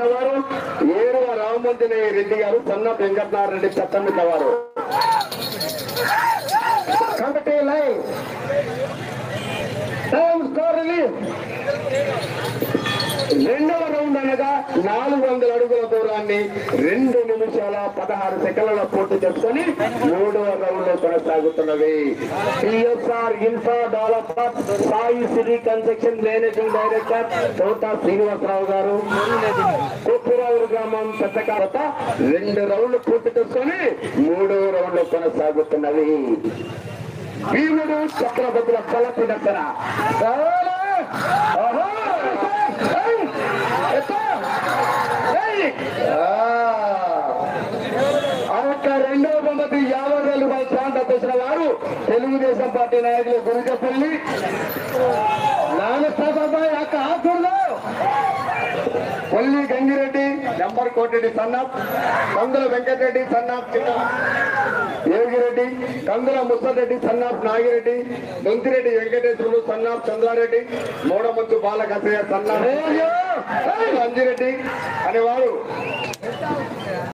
వారు ఏరువ రామమంజనయ్య రెడ్డి గారు సన్న వెంకటనారెడ్డి చట్టమిట్ల వారు కాబట్టి లైన్ టైం స్కోర్ రిలీజ్ రెండవ రౌండ్ అనగా నాలుగు వందల అడుగుల దూరాన్ని రెండు నిమిషాల పదహారు సెకండ్ల పూర్తి చేసుకొని మూడవ రౌండ్ లో కొనసాగుతున్నవి PSR infra developer Sai city construction managing director Thota Srinivasarao గారు కుప్పురావురు గ్రామం పెద్దకాలత రెండు రౌండ్లు పూర్తి చేసుకొని మూడవ రౌండ్ లో కొనసాగుతున్నవి భీముడు చక్రవర్తుల కలపి దక్కన ఒక రెండవ బొమ్మకి యాభై వేల రూపాయల ప్రాంత తెచ్చిన వారు తెలుగుదేశం పార్టీ నాయకులు గురిజపల్లి నాగసాబాబాయ్ అక్క ఆకూడదు కొల్లి గంగిరెడ్డి నంబర్ కోటిరెడ్డి సన్నాప్ కందుల వెంకటరెడ్డి సన్నాప్ చిన్న యోగిరెడ్డి కందుల ముసరెడ్డి సన్నాప్ నాగిరెడ్డి దొంతిరెడ్డి వెంకటేశ్వరుడు సన్నాప్ చంద్రారెడ్డి మూడమంతు బాలకసయ్య సన్నాప్ అంజిరెడ్డి అనేవారు